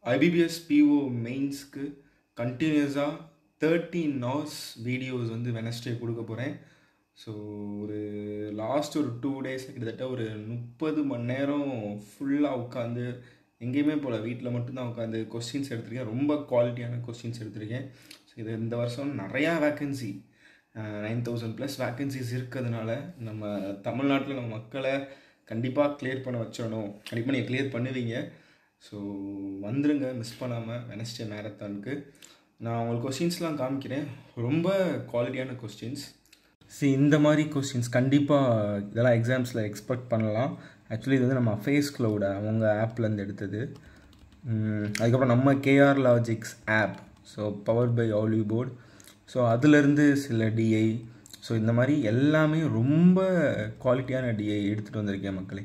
IBPS PO மெயின்ஸ்க்கு கண்டினியூஸாக thirteen hours videos வந்து வெனஸ்டே கொடுக்க போகிறேன் ஸோ ஒரு லாஸ்ட் ஒரு டூ டேஸ் கிட்டத்தட்ட ஒரு முப்பது மணி நேரம் ஃபுல்லாக உட்காந்து எங்கேயுமே போகல வீட்டில் மட்டும்தான் உட்காந்து கொஸ்டின்ஸ் எடுத்திருக்கேன் ரொம்ப குவாலிட்டியான கொஸ்டின்ஸ் எடுத்திருக்கேன் ஸோ இது இந்த வருஷம் நிறையா vacancy nine thousand plus vacancies இருக்கிறதுனால நம்ம தமிழ்நாட்டில் நம்ம மக்களை கண்டிப்பாக கிளியர் பண்ண வச்சிடணும் கண்டிப்பாக நீங்கள் கிளியர் பண்ணுவீங்க ஸோ வந்துருங்க மிஸ் பண்ணாமல் வெனஸ்டே மேரத்தானுக்கு நான் உங்களுக்கு கொஸ்டின்ஸ்லாம் காமிக்கிறேன் ரொம்ப குவாலிட்டியான கொஸ்டின்ஸ் சி இந்த மாதிரி கொஸ்டின்ஸ் கண்டிப்பாக இதெல்லாம் எக்ஸாம்ஸில் எக்ஸ்பெக்ட் பண்ணலாம் ஆக்சுவலி இது வந்து நம்ம ஃபேஸ் க்ளவுட அவங்க ஆப்லேருந்து எடுத்தது அதுக்கப்புறம் நம்ம KR Logics app so power by Oliveboard so அதுலேருந்து சில டிஐ ஸோ இந்த மாதிரி எல்லாமே ரொம்ப குவாலிட்டியான டிஐ எடுத்துகிட்டு வந்திருக்கேன் மக்களே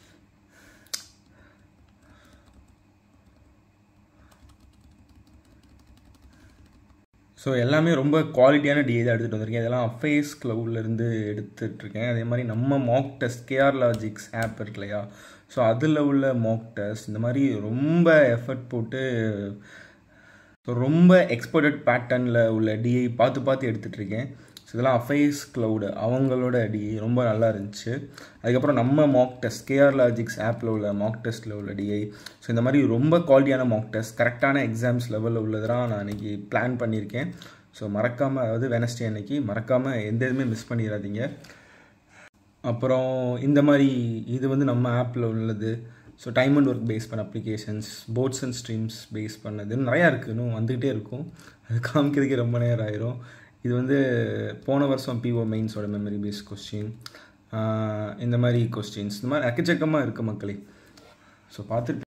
ஸோ எல்லாமே ரொம்ப குவாலிட்டியான டிஐ தான் எடுத்துகிட்டு வந்திருக்கேன் இதெல்லாம் ஃபேஸ் க்ளவுட்லேருந்து எடுத்துகிட்ருக்கேன் அதே மாதிரி நம்ம mock test KR Logics app இருக்கு இல்லையா ஸோ அதில் உள்ள மாக் டெஸ்ட் இந்த மாதிரி ரொம்ப எஃபர்ட் போட்டு ஸோ ரொம்ப எக்ஸ்பர்டட் பேட்டர்னில் உள்ள டிஐ பார்த்து பார்த்து எடுத்துகிட்ருக்கேன் ஸோ இதெல்லாம் அஃபேஸ் க்ளவுடு அவங்களோட டிஐ ரொம்ப நல்லா இருந்துச்சு அதுக்கப்புறம் நம்ம மாக் டெஸ்ட் கேஆர் லாஜிக்ஸ் ஆப்பில் உள்ள மாக் டெஸ்ட்டில் உள்ள டிஐ ஸோ இந்த மாதிரி ரொம்ப குவாலிட்டியான மாக் டெஸ்ட் கரெக்டான எக்ஸாம்ஸ் லெவலில் உள்ளதெல்லாம் நான் இன்றைக்கி பிளான் பண்ணியிருக்கேன் ஸோ மறக்காமல் அதாவது வெனஸ்டே அன்னைக்கு மறக்காமல் எந்த இதுவுமே மிஸ் பண்ணிடாதீங்க அப்புறம் இந்த மாதிரி இது வந்து நம்ம ஆப்பில் உள்ளது so time and work face பண்ண applications boats and streams face பண்ணது நிறையா இருக்குது இன்னும் வந்துக்கிட்டே இருக்கும் அது காமிக்கிறதுக்கே ரொம்ப நேரம் ஆயிரும் இது வந்து போன வருஷம் பிஓ மெயின்ஸோட மெமரி பேஸ் கொஸ்டின் இந்த மாதிரி கொஸ்டின்ஸ் இந்த மாதிரி எக்கச்சக்கமாக இருக்குது மக்களே ஸோ பார்த்துட்டு